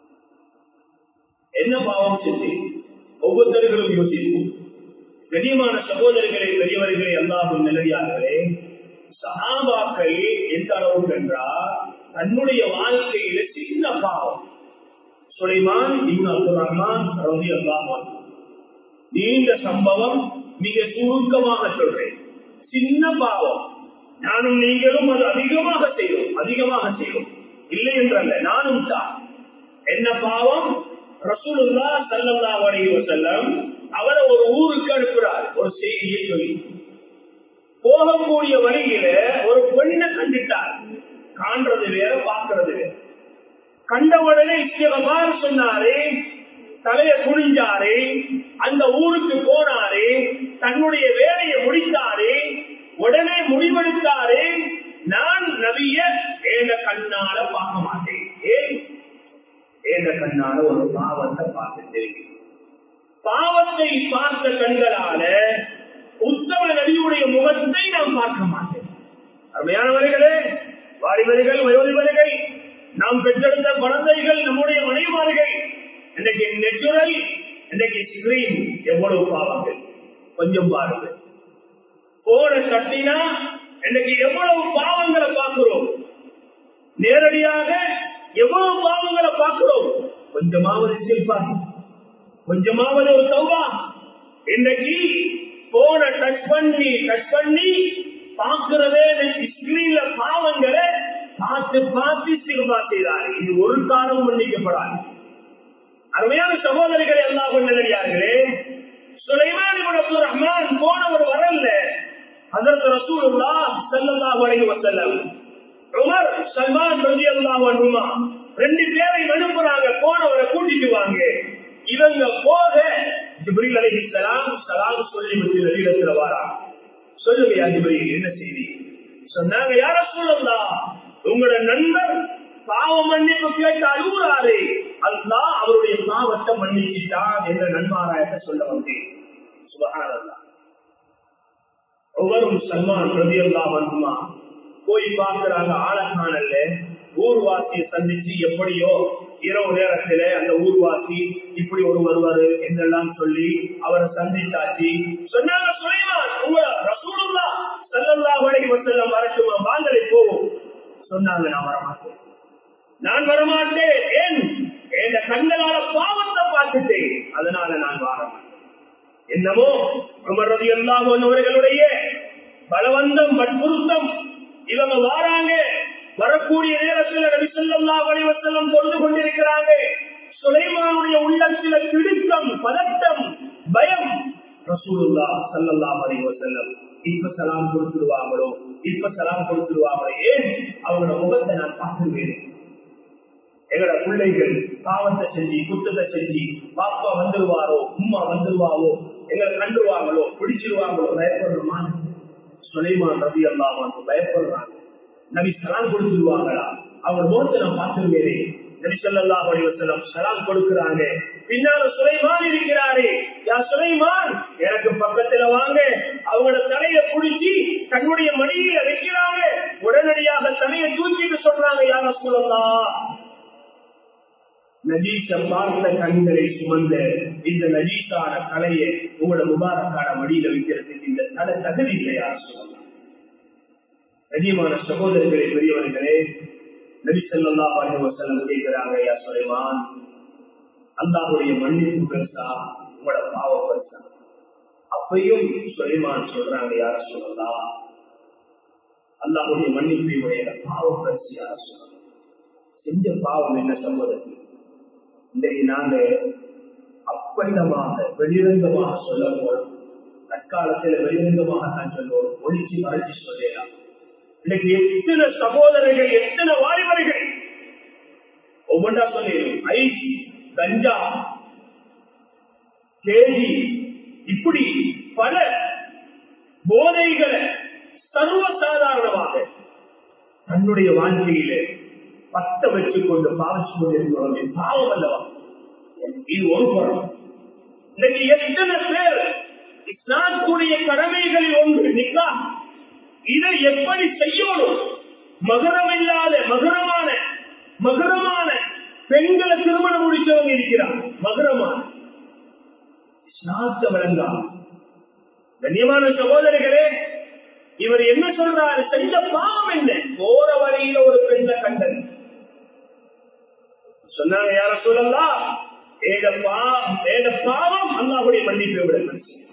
என்ன பாவம் செஞ்சேன் ஒவ்வொருத்தர்களும் யோசிப்போம் கண்ணியமான சகோதரர்களே பெரியவர்களே அல்லாஹும் நிலையார்களே சகாபாக்கள் எந்த அளவுக்கு என்றால் தன்னுடைய வாழ்க்கையில சின்ன பாவம் சுலைமான் இன் அப்துல் ரஹ்மான் ரவி அல்லாஹான் நீண்ட சம்பவம் மிக சுருக்கமாக சொல்றேன் சின்ன பாவம் நானும் நீங்களும் அது அதிகமாக செய்வோம் அதிகமாக செய்வோம் இல்லை என்றல்ல நானும் தான் என்ன பாவம் ரசூலுல்லா சல்லல்லா அலைஹி வஸல்லம் அவரை ஒரு ஊருக்கு அனுப்புறார் ஒரு செய்தியை சொல்லி போகக்கூடிய வழியில ஒரு பெண்ணை கண்டுட்டார் காண்றது வேற பார்க்கறது வேற கண்ட உடனே இஸ்திகபார் சொன்னாரு தலைய குனிஞ்சாரு அந்த ஊருக்கு போனாரு தன்னுடைய வேலையை முடித்தாரு உடனே முடிவெடுத்தாரு நான் நபிய ஏன கண்ணால பார்க்க மாட்டேன் ஏன் ஏன கண்ணால ஒரு பாவத்தை பார்த்துட்டு பாவத்தை பார்த்த கண்களால உத்தம நபியுடைய முகத்தை நாம் பார்க்க மாட்டேன் அருமையானவர்களே வாலிபர்கள் வயோதிபர்கள் நாம் பெற்றெடுத்த குழந்தைகள் நம்முடைய மனைவார்கள் இன்னைக்கு நெச்சுரல் இன்னைக்கு ஸ்கிரீன் எவ்வளவு பாவங்கள் கொஞ்சம் பாருங்கள் போன கட்டினா இன்னைக்கு எவ்வளவு பாவங்களை பார்க்கிறோம் நேரடியாக எவ்வளவு பாவங்களை பார்க்கிறோம் கொஞ்சமாவது சில்பாங்க கொஞ்சமாவது ஒரு சௌபா இன்னைக்கு போன டச் பண்ணி டச் பண்ணி பார்க்கிறதே ஸ்கிரீன்ல பாவங்களை பார்த்து பார்த்து சிறுபா செய்தார் இது ஒரு காலம் மன்னிக்கப்படாது அருமையான சகோதரிகளை எல்லாம் கொண்டறியார்களே சுலைமான் அப்துல் ரஹ்மான் போனவர் வரல அதற்கு ரசூலுல்லா ஸல்லல்லாஹு அலைஹி வஸல்லம் உமர் சல்மான் ரலியல்லாஹு அன்ஹுமா ரெண்டு பேரை அனுப்புறாங்க போனவரை கூட்டிட்டு வாங்க இவங்க போக ஜிப்ரீல் அலைஹிஸ்ஸலாம் சலாம் சொல்லி விட்டு வெளியிடத்துல வாரா சொல்லுங்க யா ஜிப்ரீல் என்ன செய்தி சொன்னாங்க யார சொல்லலாம் உங்களோட நண்பர் பாவ மன்னிப்பு கேட்டு அழுகுறாரு அல்லா அவருடைய பாவத்தை மன்னிச்சுட்டான் என்ற நன்மாராயத்தை சொல்ல வந்தேன் சுபகாரல்லா ஒவ்வொரு சல்மான் பிரதி அல்லா வந்துமா போய் பார்க்கிறாங்க ஆழக்கானல்ல ஊர்வாசியை சந்திச்சு எப்படியோ இரவு நேரத்துல அந்த ஊர்வாசி இப்படி ஒரு வருவாரு என்றெல்லாம் சொல்லி அவரை சந்திச்சாச்சு சொன்னாங்க சுலைமான் உங்க ரசூலுல்லா சல்லல்லா வரைக்கும் வசல்லம் வரட்டுமா வாங்கலை போவோம் சொன்னாங்க நான் வரமாட்டேன் நான் வரமாட்டேன் ஏன் என் கண்களால பாவத்தை பார்த்துட்டேன் அதனால நான் வரமாட்டேன் என்னமோ அமர்றது எல்லாம் அவர்களுடைய பலவந்தம் வற்புறுத்தம் இவங்க வாராங்க வரக்கூடிய நேரத்தில் நபி சொல்லா வடிவசல்லம் தொழுது கொண்டிருக்கிறாங்க சுலைமானுடைய உள்ளத்தில திடுக்கம் பதட்டம் பயம் ரசூலுல்லா சல்லல்லாஹு அலைஹி வஸல்லம் இப்ப சலாம் கொடுத்துருவாங்களோ இப்ப சலாம் கொடுத்துருவாங்களோ ஏன் அவங்களோட முகத்தை நான் பார்த்துருவேன் எங்களோட பிள்ளைகள் பாவத்தை செஞ்சு குத்தத்தை செஞ்சு பாப்பா வந்துருவாரோ உம்மா வந்துருவாவோ எங்களை கண்டுருவாங்களோ பிடிச்சிருவாங்களோ பயப்படுறோமா சுலைமான் ரவி அல்லாம பயப்படுறாங்க நபி சலாம் கொடுத்துருவாங்களா அவங்க முகத்தை நான் பார்த்துருவேன் நபி ஸல்லல்லாஹு அலைஹி வஸல்லம் சலாம் கொடுக்கறாங்க பின்னால சுலைமான் இருக்கிறாரே யா சுலைமான் எனக்கு பக்கத்துல வாங்க அவங்களோட தலைய புடிச்சு தன்னுடைய மடியில வைக்கிறாங்க உடனடியாக தலையை தூக்கிட்டு சொல்றாங்க யார சொல்லலாம் நஜீச பார்த்த கண்களை சுமந்த இந்த நஜீசான கலையை உங்களோட முபாரக்கான மடியில வைக்கிறதுக்கு இந்த தலை தகுதி இல்லையா சொல்லலாம் நதியமான சகோதரர்களே பெரியவர்களே நபி சொல்லா செல்லம் கேட்கிறாங்க யா சுலைமான் அல்லாஹுடைய மன்னிப்பு பெருசா உங்களோட பாவம் பெருசா அப்பையும் சுலைமான் சொல்றாங்க யார சொல்லலாம் அல்லாஹுடைய மன்னிப்பை உடைய பாவம் பெருசு யார சொல்லலாம் செஞ்ச பாவம் என்ன சகோதரர்கள் இன்றைக்கு நாங்க அப்பண்டமாக வெளிரங்கமாக சொல்ல போறோம் தற்காலத்தில் வெளிரங்கமாக நான் சொல்லுவோம் ஒழிச்சு மறைச்சு சொல்லலாம் இன்னைக்கு எத்தனை சகோதரர்கள் எத்தனை வாலிபர்கள் ஒவ்வொன்றா சொல்லிடும் ஐஸ் கஞ்சா கேஜி இப்படி பல போதைகளை சர்வசாதாரணமாக தன்னுடைய வாழ்க்கையிலே பத்த வச்சுக் கொண்டு பாவிச்சு கொண்டிருக்கிறோம் பாவம் அல்லவா இது ஒரு புறம் இன்னைக்கு எத்தனை பேர் இஸ்லாத்துடைய கடமைகளில் ஒன்று நிக்கா இதை எப்படி செய்யணும் மகரம் இல்லாத மகரமான மகரமான பெண்களை திருமணம் முடிச்சவங்க இருக்கிறார் மகரமான இஸ்லாத்த விளங்கா கண்ணியமான சகோதரர்களே இவர் என்ன சொல்றாரு செஞ்ச பாவம் என்ன போற வழியில ஒரு பெண்ணை கண்டது சொன்னாங்க யார சொல்லலாம் ஏத பாவம் அல்லாஹுடைய மன்னிப்பை விட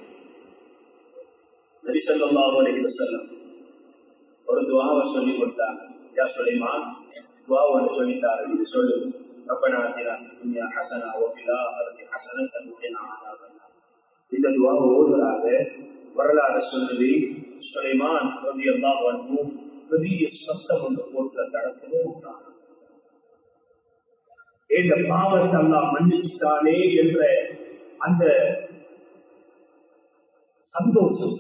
நபி ஸல்லல்லாஹு அலைஹி வஸல்லம் ஒரு துஆவை சொல்லி கொடுத்தாங்க யா சுலைமான் துஆவை சொல்லிட்டாரு இது சொல்லு ربنا آتنا في الدنيا حسنة وفي الآخرة حسنة وقنا عذاب النار இந்த துஆவை ஓதுறாங்க வரலாறு சொல்லுது சுலைமான் ரலியல்லாஹு அன்ஹு பெரிய சத்தம் ஒன்று போட்டு தடத்திலே விட்டாங்க இந்த பாவத்தை எல்லாம் மன்னிச்சுட்டானே என்ற அந்த சந்தோஷம்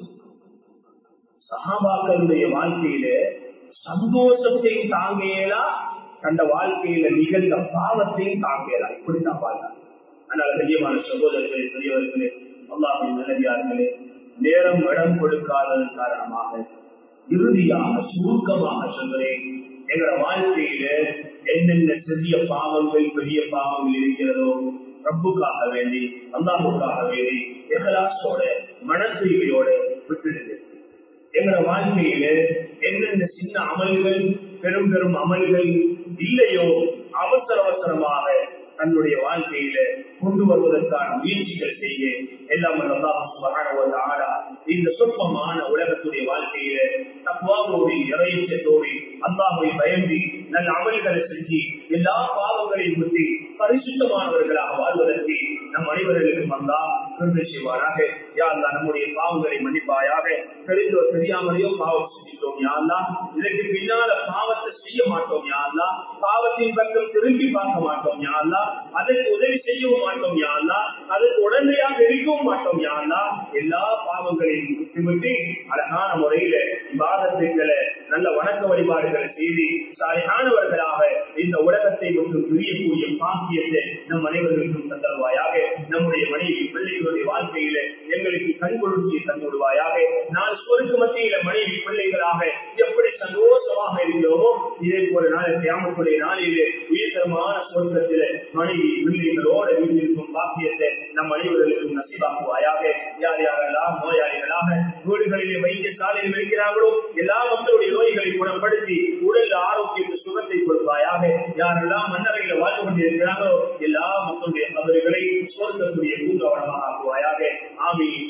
சகாபாக்களுடைய வாழ்க்கையில சந்தோஷத்தையும் தாங்கேலா தந்த வாழ்க்கையில நிகழ்ந்த பாவத்தையும் தாங்கேலா இப்படித்தான் வாழ்ந்தார் அதனால பெரியமான சகோதரர்களே பெரியவர்களே அல்லாஹின் நல்லதியார்களே நேரம் இடம் கொடுக்காததன் காரணமாக இறுதியாக சுருக்கமாக சொல்கிறேன் எங்களோட வாழ்க்கையில என்னென்ன சிறிய பாவங்கள் பெரிய பாவங்கள் இருக்கிறதோ ரப்புக்காக வேண்டி அல்லாஹுக்காக வேண்டி எகலாசோட மனத்தூய்மையோட விட்டுடுது எங்களோட வாழ்க்கையில என்னென்ன சின்ன அமல்கள் பெரும் பெரும் அமல்கள் இல்லையோ அவசர அவசரமாக தன்னுடைய வாழ்க்கையில கொண்டு வருவதற்கான முயற்சிகள் செய்ய எல்லாம் ஆடா இந்த சொற்பமான உலகத்துடைய வாழ்க்கையில தப்பாவோடு இறையச்சத்தோடு அல்லாமை பயந்து நல்ல அமல்களை செஞ்சு எல்லா பாவங்களையும் விட்டு பரிசுத்தமானவர்களாக வாழ்வதற்கு நம் அனைவர்களுக்கும் வந்தா கருணை செய்வாராக யாழ்லா நம்முடைய பாவங்களை மன்னிப்பாயாக தெரிந்தோ தெரியாமலேயோ பாவம் செஞ்சிட்டோம் யாழ்லா இதற்கு பின்னால பாவத்தை செய்ய மாட்டோம் யாழ்லா பாவத்தின் பக்கம் திரும்பி பார்க்க மாட்டோம் யாழ்லா அதற்கு உதவி செய்யவும் மாட்டோம் யாழ்லா அதற்கு உடனடியாக இருக்கவும் மாட்டோம் யாழ்லா எல்லா பாவங்களையும் விட்டுவிட்டு அழகான முறையில விவாதத்துக்களை நல்ல வணக்க வழிபாடுகளை செய்து சாலையானவர்களாக இந்த உலகத்தை ஒன்று பிரியக்கூடிய பாக்கியத்தை நம் அனைவர்களுக்கும் தந்தருவாயாக நம்முடைய மனைவி பிள்ளைகளுடைய வாழ்க்கையில எங்களுக்கு கண்கொழுச்சியை தந்துவிடுவாயாக நான் சொருக்கு மத்தியில மனைவி பிள்ளைகளாக எப்படி சந்தோஷமாக இருக்கிறோமோ இதே போல நாளை கிராமத்துடைய நாளிலே உயர்தரமான சொர்க்கத்தில மனைவி பிள்ளைகளோட வீட்டிற்கும் பாக்கியத்தை நம் அனைவர்களுக்கும் நசிவாக்குவாயாக யார் யாரெல்லாம் நோயாளிகளாக வீடுகளிலே வைத்தியசாலையில் இருக்கிறார்களோ எல்லா மக்களுடைய நோய்களை குணப்படுத்தி உடல் ஆரோக்கியத்தை சுகத்தை கொடுப்பாயாக யாரெல்லாம் மன்னரையில வாழ்ந்து கொண்டிருக்கிறார்களோ எல்லா மக்களுடைய அவர்களை சோர்க்கக்கூடிய பூங்கவனமாக ஆக்குவாயாக ஆமி